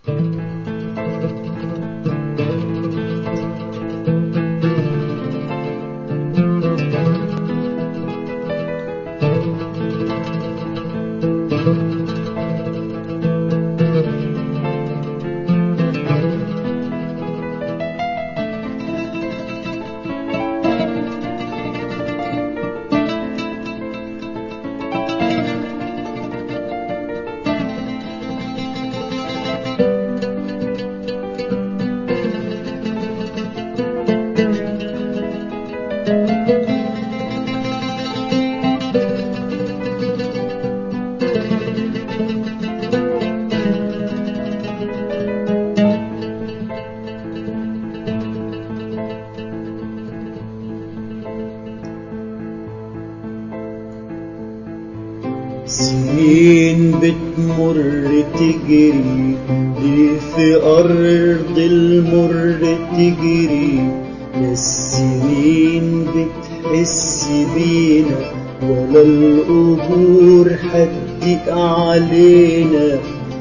سنين بتمر تجري ليه في أرض المر تجري لا السنين بتحس بينا ولا القبور هتضيق علينا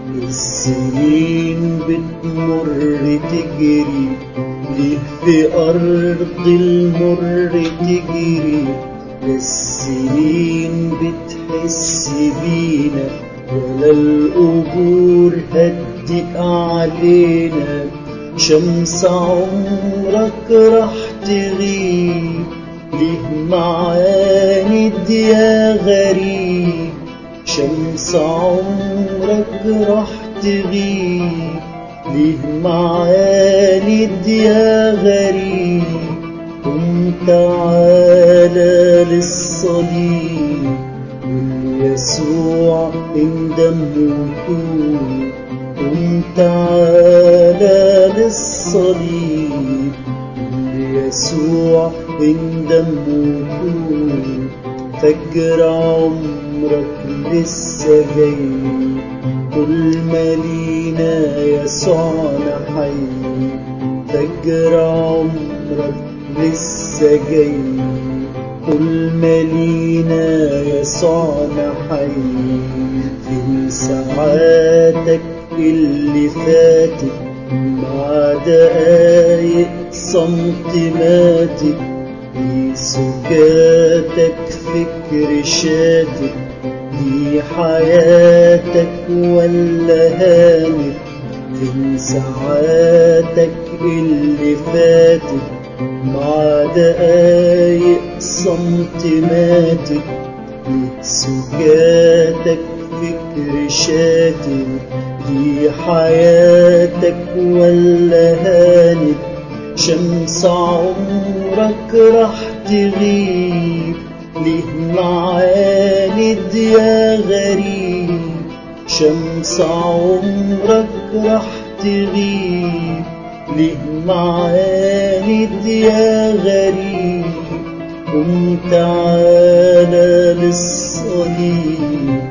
السنين بتمر تجري ليه في أرض المر تجري لا السنين بتحس بينا ولا القبور هتضيق علينا شمس عمرك راح تغيب ليه معاند يا غريب شمس عمرك راح تغيب ليه معاند يا غريب قم تعالى للصليب واليسوع اندم وتوب قم تعالى للصليب واليسوع اندم وتوب فجر عمرك لسه جاي كل ما لينا يسوعنا حي فجر عمرك لسه جاي كل ما لينا يسوعنا حي فين ساعاتك اللي فاتت مع دقايق صمت ماتت في سكاتك فكر شاتت دي حياتك ولا هانت فين ساعاتك اللي فاتت مع دقايق صمت ماتت سكاتك فكر شاتت دي حياتك ولا هانت شمس عمرك راح تغيب ليه معاند يا غريب شمس عمرك راح تغيب ليه معاند يا غريب قم تعالى للصليب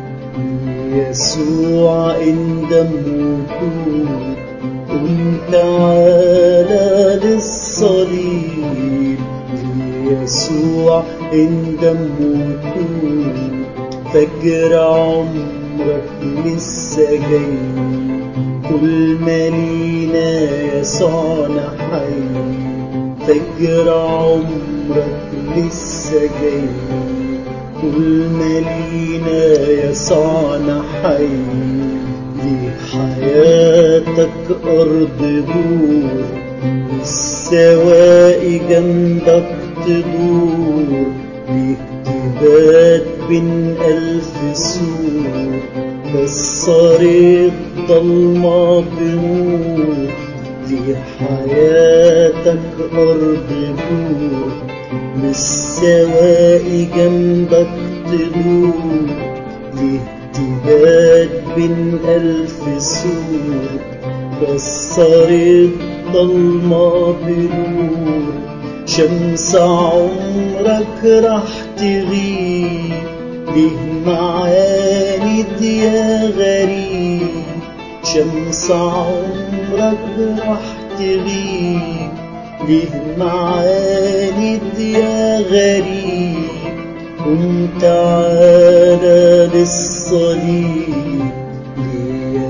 يسوع اندم وتوب قم تعالى للصليب يسوع اندم وتوب فجر عمرك لسه جاي كل ما لينا يسوعنا حي فجر عمرك لسه جاي كل ما لينا يسوعنا حي دي حياتك أرض دور والسواقي جنبك تدور ليك تبات بين ألف سور كسر الضلمة بنور دي حياتك أرض دور والسواقي جنبك تدور ليه تبات بين ألف سور كسر الضلمة بنور شمس عمرك راح تغيب ليه معاند يا غريب شمس عمرك راح تغيب ليه معاند يا غريب قم تعالى للصليب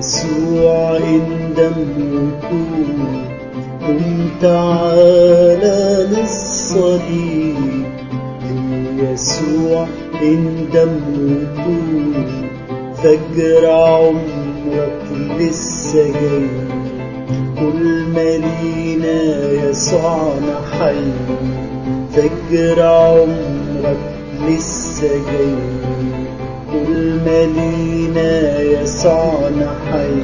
يسوع اندم وتوب قم تعالى للصليب يسوع اندم وتوب فجر عمرك لسه جاي كل ما لينا يسوعنا حي فجر عمرك لسه جاي كل ما لينا يسوعنا حي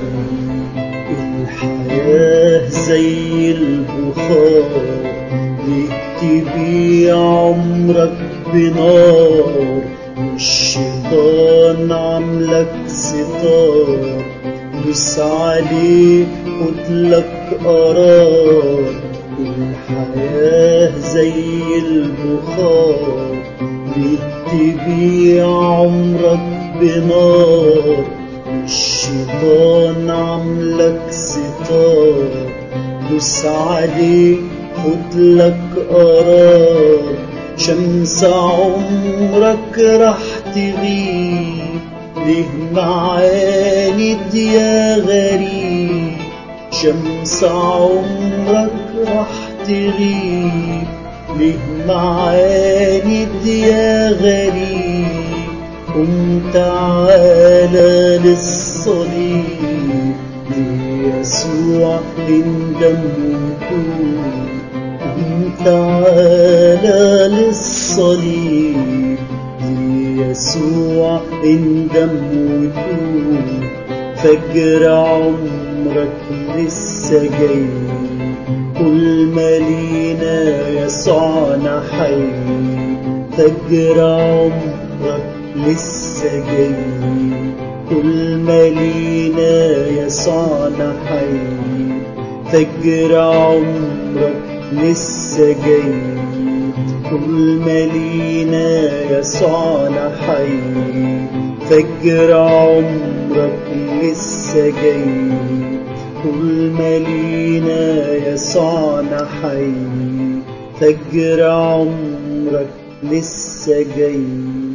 الحياة زي البخار ليه تبيع عمرك بنار والشيطان عاملك ستار دوس عليه خدلك قرار الحياة زي البخار ليه تبيع عمرك بنار الشيطان عاملك ستار دوس عليه خدلك قرار شمس عمرك راح تغيب ليه معاند يا غريب شمس عمرك راح تغيب ليه معاند يا غريب قم تعالى للصليب ليسوع اندم وتوب قم تعالى للصليب ليسوع اندم وتوب فجر عمرك لسه جاي كل ما لينا يسوعنا حي فجر عمرك لسه جاي كل ما لينا يسوعنا حي فجر عمرك لسه جاي كل ما لينا يسوعنا حي فجر عمرك لسه جاي كل ما لينا يسوعنا حي فجر عمرك لسه جاي